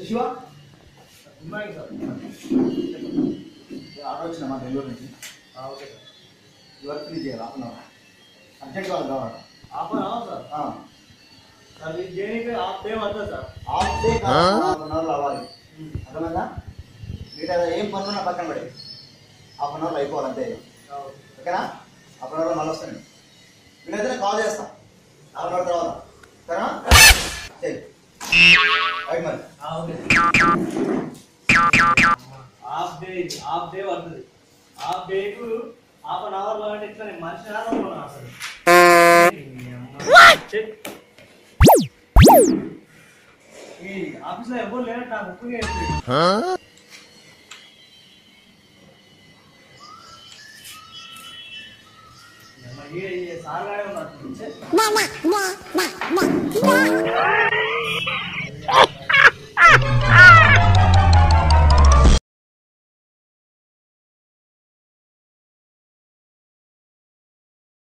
శివ ఉన్నాయి sir order వచ్చిన మా బెంగళూరు నుంచి ఆ, ఓకే సార్ ఈ వర్క్ ఫినిష్ చేయాలి హాఫ్ అన్ అవర్ అర్జెంట్ కావాలి కావాలి హాఫ్ అన్ అవర్ సార్ ఆ. సార్ ఇది దేనికి హాఫ్ డే పడుతుంది సార్ హాఫ్ డే కావాలి హాఫ్ అన్ అవర్లో అవ్వాలి అర్థమైందా మిగతా ఏం పనులు నా పక్కన పడి హాఫ్ అన్ అవర్లో అయిపోవాలి అంతే ఆ, ఓకే. ఓకేనా హాఫ్ అన్ అవర్లో మళ్ళీ వస్తాను వీళ్ళైతే కాల్ చేస్తా హాఫ్ అన్ అవర్ తర్వాత సరేనా చెయ్యి రైట్ మరి ఆ, ఓకే హాఫ్ డే ఇది హాఫ్ డే పడుతుంది హాఫ్ డేకు హాఫ్ అన్ అవర్లో అంటే ఇట్లా నేను మనిషి ఆడుకున్నాను అసలు చెక్. ఈ ఆఫీస్లో ఎవరు లేనట్టు నాకు ఉప్పుగా చెప్పింది సార్ గాడే ఉన్నట్టు చెక్.